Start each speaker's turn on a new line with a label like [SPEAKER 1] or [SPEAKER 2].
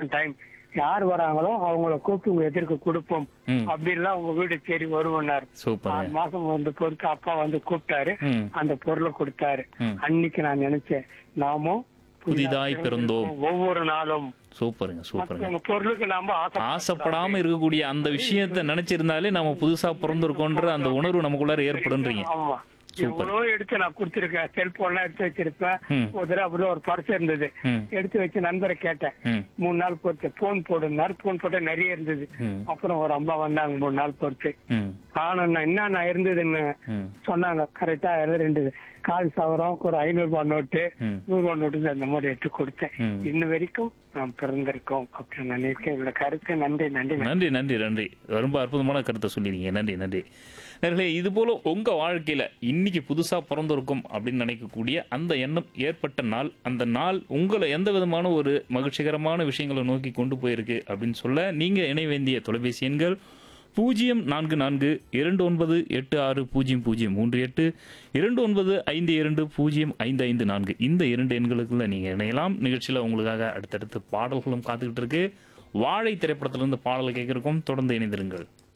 [SPEAKER 1] மாசம் டைம் யார் வராங்களோ அவங்கள கூப்பிட்டு உங்க எதிர்க்கு கொடுப்போம்
[SPEAKER 2] ம்.
[SPEAKER 1] அப்படின்லாம் உங்க வீடு தேடி வருவனார்
[SPEAKER 2] சூப்பருங்க
[SPEAKER 1] ஆறு மாசம் வந்து பொறுத்து அப்பா வந்து கூப்பிட்டாரு
[SPEAKER 2] ம்
[SPEAKER 1] அந்த பொருளை கொடுத்தாரு
[SPEAKER 2] ம்.
[SPEAKER 1] அன்னைக்கு நான் நினைச்சேன் நாமும்
[SPEAKER 2] புதிதாய் பிறந்தோம்
[SPEAKER 1] ஒவ்வொரு நாளும்
[SPEAKER 2] சூப்பருங்க சூப்பருங்க
[SPEAKER 1] மத்தவங்க பொருளுக்கு நாம ஆசை
[SPEAKER 2] ஆசைப்படாம இருக்கக்கூடிய அந்த விஷயத்தை நினைச்சிருந்தாலே நம்ம புதுசா பிறந்திருக்கோன்ற அந்த உணர்வு நமக்குள்ளார ஏற்படுன்றீங்க
[SPEAKER 1] ஆமா எவ்வளோ எடுத்து நான் கொடுத்திருக்கேன் செல்போன்லாம் எடுத்து வச்சிருப்பேன்
[SPEAKER 2] ம்.
[SPEAKER 1] ஒரு தடவை அப்படியே ஒரு பர்ஸ் இருந்தது
[SPEAKER 2] ம்
[SPEAKER 1] எடுத்து வச்சு நண்பரை கேட்டேன்
[SPEAKER 2] ம்
[SPEAKER 1] மூணு நாள் பொறுத்து போன் போடுனாரு போன் போட்ட நிறைய இருந்தது
[SPEAKER 2] ம்
[SPEAKER 1] அப்புறம் ஒரு அம்மா வந்தாங்க மூணு நாள் பொறுத்து
[SPEAKER 2] ம்
[SPEAKER 1] ஆனா என்ன இருந்ததுன்னு
[SPEAKER 2] ம்
[SPEAKER 1] சொன்னாங்க கரெக்டா ரெண்டு கால் சவரம் ஒரு ஐநூறு ரூபாய் நோட்டு
[SPEAKER 2] ம்
[SPEAKER 1] நூறு ரூபாய் நோட்டு அந்த மாதிரி எடுத்து கொடுத்தேன்
[SPEAKER 2] ம்.
[SPEAKER 1] இன்ன வரைக்கும் நாம் பிறந்திருக்கோம் அப்படின்னு நான் நினைக்கிறேன் இவ்வளவு கருத்து நன்றி நன்றி
[SPEAKER 2] நன்றி நன்றி நன்றி ரொம்ப அற்புதமான கருத்தை சொல்லிருக்கீங்க நன்றி நன்றி நேர்களே இது போல உங்க வாழ்க்கையில இன்னைக்கு புதுசா பிறந்திருக்கும் அப்படின்னு நினைக்கக்கூடிய அந்த எண்ணம் ஏற்பட்ட நாள் அந்த நாள் உங்களை எந்த விதமான ஒரு மகிழ்ச்சிகரமான விஷயங்களை நோக்கி கொண்டு போயிருக்கு அப்படின்னு சொல்ல நீங்க இணைய வேண்டிய தொலைபேசி எண்கள் பூஜ்ஜியம் நான்கு நான்கு இரண்டு ஒன்பது எட்டு ஆறு பூஜ்ஜியம் பூஜ்ஜியம் மூன்று எட்டு இரண்டு ஒன்பது ஐந்து இரண்டு பூஜ்ஜியம் ஐந்து ஐந்து நான்கு இந்த இரண்டு எண்களுக்குள்ள நீங்க இணையலாம் நிகழ்ச்சியில உங்களுக்காக அடுத்தடுத்து பாடல்களும் காத்துக்கிட்டு இருக்கு வாழை திரைப்படத்திலிருந்து பாடல் கேட்கிறோம் தொடர்ந்து இணைந்திருங்கள்